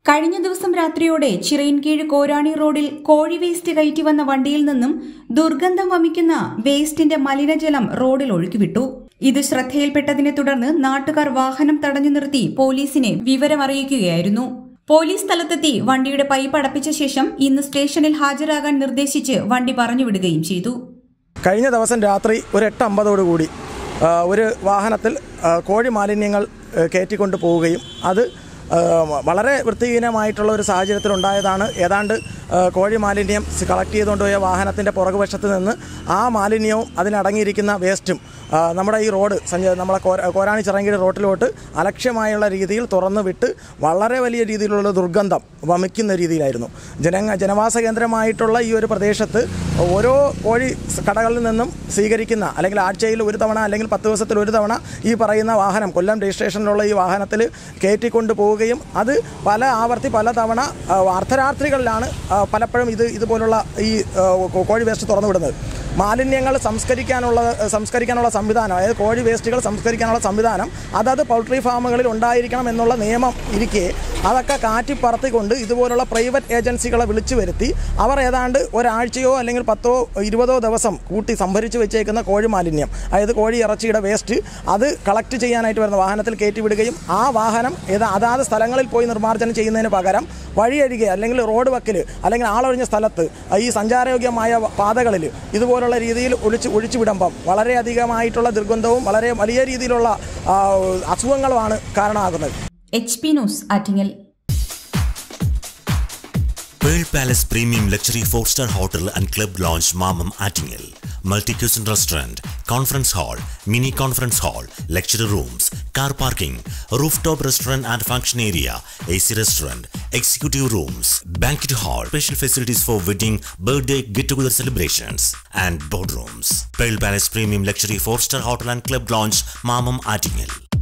കഴിഞ്ഞ ദിവസം രാത്രിയോടെ ചിറയിൻകീഴ് കോരാണി റോഡിൽ കോഴി വേസ്റ്റ് കയറ്റി വന്ന വണ്ടിയിൽ നിന്നും ദുർഗന്ധം വമിക്കുന്ന വേസ്റ്റിന്റെ മലിനജലം റോഡിൽ ഒഴുക്കിവിട്ടു ഇത് ശ്രദ്ധയിൽപ്പെട്ടതിനെ തുടർന്ന് നാട്ടുകാർ വാഹനം തടഞ്ഞു നിർത്തി പോലീസിനെ വിവരമറിയിക്കുകയായിരുന്നു പോലീസ് സ്ഥലത്തെത്തി വണ്ടിയുടെ പൈപ്പ് അടപ്പിച്ച ശേഷം ഇന്ന് സ്റ്റേഷനിൽ ഹാജരാകാൻ നിർദ്ദേശിച്ച് വണ്ടി പറഞ്ഞുവിടുകയും ചെയ്തു കഴിഞ്ഞ ദിവസം രാത്രി ഒരു എട്ട് അമ്പതോടുകൂടി ആ, ഒരു വാഹനത്തിൽ ആ, കോഴി മാലിന്യങ്ങൾ ആ, കയറ്റിക്കൊണ്ട് പോവുകയും അത് ആ, വളരെ വൃത്തിഹീനമായിട്ടുള്ള ഒരു സാഹചര്യത്തിലുണ്ടായതാണ് ഏതാണ്ട് ആ, കോഴി മാലിന്യം കളക്ട് ചെയ്തുകൊണ്ട് പോയ വാഹനത്തിൻ്റെ പുറകുവശത്ത് നിന്ന് ആ മാലിന്യവും അതിനടങ്ങിയിരിക്കുന്ന വേസ്റ്റും ആ, നമ്മുടെ ഈ റോഡ് സഞ്ച നമ്മളെ കോര- കോരാണി ചിറങ്കിടി റോട്ടിലോട്ട് അലക്ഷ്യമായുള്ള രീതിയിൽ തുറന്നു വിട്ട് വളരെ വലിയ രീതിയിലുള്ള ദുർഗന്ധം വമിക്കുന്ന രീതിയിലായിരുന്നു ജന ജനവാസ കേന്ദ്രമായിട്ടുള്ള ഈ ഒരു പ്രദേശത്ത് ഓരോ കോഴി സ് കടകളിൽ നിന്നും സ്വീകരിക്കുന്ന അല്ലെങ്കിൽ ആഴ്ചയിൽ ഒരു തവണ അല്ലെങ്കിൽ പത്ത് ദിവസത്തിൽ ഒരു തവണ ഈ പറയുന്ന വാഹനം കൊല്ലം രജിസ്ട്രേഷനിലുള്ള ഈ വാഹനത്തിൽ കയറ്റിക്കൊണ്ട് പോവുകയും അത് പല ആവർത്തി പല തവണ ആ, അർദ്ധരാത്രികളിലാണ് ആ, പലപ്പോഴും ഇത് ഇതുപോലുള്ള ഈ ആ, കോ- കോഴി വേസ്റ്റ് തുറന്നു വിടുന്നത് മാലിന്യങ്ങൾ സംസ്കരിക്കാനുള്ള സംസ്കരിക്കാനുള്ള സംവിധാനം അതായത് കോഴി വേസ്റ്റുകൾ സംസ്കരിക്കാനുള്ള സംവിധാനം അതത് പൗൾട്രി ഫാമുകളിൽ ഉണ്ടായിരിക്കണം എന്നുള്ള നിയമം ഇരിക്കെ അതൊക്കെ കാറ്റിപ്പറത്തിക്കൊണ്ട് ഇതുപോലുള്ള പ്രൈവറ്റ് ഏജൻസികളെ വിളിച്ചു വരുത്തി അവർ ഏതാണ്ട് ഒരാഴ്ചയോ അല്ലെങ്കിൽ പത്തോ ഇരുപതോ ദിവസം കൂട്ടി സംഭരിച്ച് വെച്ചേക്കുന്ന കോഴി മാലിന്യം അതായത് കോഴി ഇറച്ചിയുടെ വേസ്റ്റ് അത് കളക്ട് ചെയ്യാനായിട്ട് വരുന്ന വാഹനത്തിൽ കയറ്റി വിടുകയും ആ വാഹനം ഏതാ അതാത് സ്ഥലങ്ങളിൽ പോയി നിർമ്മാർജ്ജനം ചെയ്യുന്നതിന് പകരം വഴിയരികെ അല്ലെങ്കിൽ റോഡ് വക്കിൽ അല്ലെങ്കിൽ ആളൊഴിഞ്ഞ സ്ഥലത്ത് ഈ സഞ്ചാരയോഗ്യമായ പാതകളിൽ ഇതുപോലുള്ള രീതിയിൽ ഒഴിച്ച് ഒഴിച്ചു വിടുമ്പം വളരെയധികമായിട്ടുള്ള ദുർഗന്ധവും വളരെ വലിയ രീതിയിലുള്ള ആ, അസുഖങ്ങളുമാണ് കാരണമാകുന്നത് H P news Attingal Pearl Palace Premium Luxury 4-star Hotel and Club Lounge Mamam Attingel. Multi-cuisine restaurant, conference hall, mini conference hall, lecture rooms, car parking, rooftop restaurant and function area, AC restaurant, executive rooms, banquet hall, special facilities for wedding, birthday, get-together celebrations, and boardrooms. Pearl Palace Premium Luxury 4-star Hotel and Club Lounge Mamam Attingel.